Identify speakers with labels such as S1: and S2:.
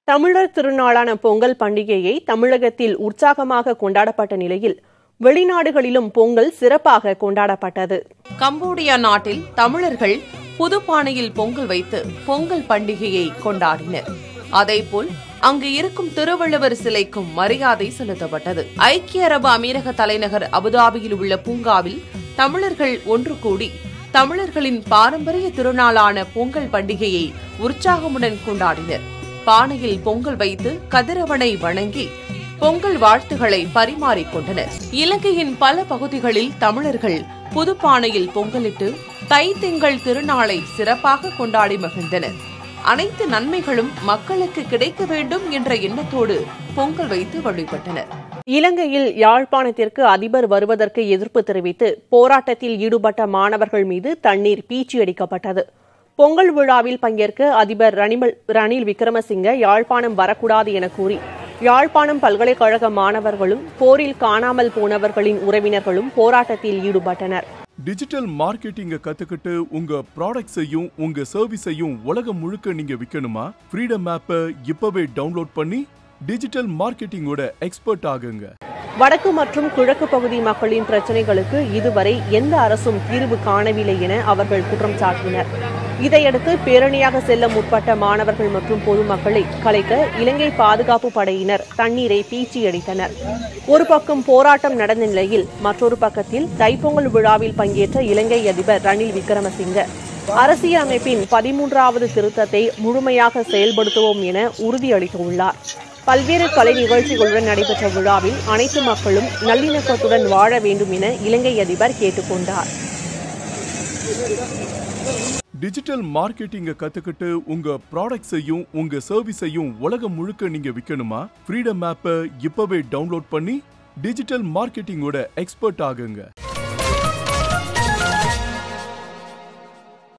S1: தமிழர் திருநாளான பொங்கல் பண்டிகையை தமிழகத்தில் உற்சாகமாக கொண்டாடப்பட்ட நிலையில் வெளிநாடுகளிலும் பொங்கல் சிறப்பாக கொண்டாடப்பட்டது
S2: கம்போடியா நாட்டில் தமிழர்கள் புதுப்பானையில் பொங்கல் வைத்து பொங்கல் பண்டிகையை கொண்டாடினர் அதேபோல் அங்கு இருக்கும் திருவள்ளுவர் சிலைக்கும் மரியாதை செலுத்தப்பட்டது ஐக்கிய அரபு அமீரக தலைநகர் அபுதாபியில் உள்ள பூங்காவில் தமிழர்கள் ஒன்று கூடி தமிழர்களின் பாரம்பரிய திருநாளான பொங்கல் பண்டிகையை உற்சாகமுடன் கொண்டாடினர் பானையில் பொங்கல் வைத்து கதிரவனை வணங்கி பொங்கல் வாழ்த்துக்களை பரிமாறிக்கொண்டனர் இலங்கையின் பல பகுதிகளில் தமிழர்கள் புதுப்பானையில் பொங்கலிட்டு தை திங்கள் திருநாளை சிறப்பாக கொண்டாடி மகிழ்ந்தனர் அனைத்து நன்மைகளும் மக்களுக்கு கிடைக்க வேண்டும் என்ற எண்ணத்தோடு பொங்கல் வைத்து வழிபட்டனர்
S1: இலங்கையில் யாழ்ப்பாணத்திற்கு அதிபர் வருவதற்கு எதிர்ப்பு தெரிவித்து போராட்டத்தில் ஈடுபட்ட மாணவர்கள் மீது தண்ணீர் பீச்சியடிக்கப்பட்டது பொங்கல் விழாவில் பங்கேற்க அதிபர் ரணிமல் ரணில் விக்ரமசிங்க யாழ்ப்பாணம் வரக்கூடாது என கூறி யாழ்ப்பாணம் பல்கலைக்கழக மாணவர்களும் போரில் காணாமல் போனவர்களின் உறவினர்களும் போராட்டத்தில் ஈடுபட்டனர்
S3: டிஜிட்டல் மார்க்கெட்டிங்க கத்துக்கிட்டு உங்க ப்ராடக்ட்ஸையும் உங்க சர்வீஸையும் உலகம் முழுக்க நீங்க விற்கணுமா ஃப்ரீடம் ஆப்பை இப்பவே டவுன்லோட் பண்ணி டிஜிட்டல் மார்க்கெட்டிங்கோட எக்ஸ்பர்ட் ஆகுங்க
S1: வடக்கு மற்றும் கிழக்கு பகுதி மக்களின் பிரச்சினைகளுக்கு இதுவரை எந்த அரசும் தீர்வு காணவில்லை என அவர்கள் குற்றம் சாட்டினர் இதையடுத்து பேரணியாக செல்ல முற்பட்ட மாணவர்கள் மற்றும் பொதுமக்களை கலைக்க இலங்கை பாதுகாப்பு படையினர் தண்ணீரை பீச்சியடித்தனர் ஒரு பக்கம் போராட்டம் நடந்த நிலையில் மற்றொரு பக்கத்தில் தைப்பொங்கல் விழாவில் பங்கேற்ற இலங்கை அதிபர் ரணில் விக்ரமசிங்க அரசியல் அமைப்பின் பதிமூன்றாவது திருத்தத்தை முழுமையாக செயல்படுத்துவோம் என உறுதியளித்துள்ளார் பல்வேறு கலை நிகழ்ச்சிகளுடன் நடைபெற்ற விழாவில் அனைத்து மக்களும் நல்லிணக்கத்துடன் வாழ வேண்டும் என இலங்கை அதிபர் கேட்டுக்கொண்டார்
S3: டிஜிட்டல் மார்க்கெட்டிங்க கத்துக்கிட்டு உங்க ப்ராடக்ட்ஸையும் உங்க சர்வீஸையும் உலகம் முழுக்க நீங்க விற்கணுமா ஃப்ரீடம் ஆப்பை இப்பவே டவுன்லோட் பண்ணி டிஜிட்டல் மார்க்கெட்டிங்கோட எக்ஸ்பர்ட் ஆகுங்க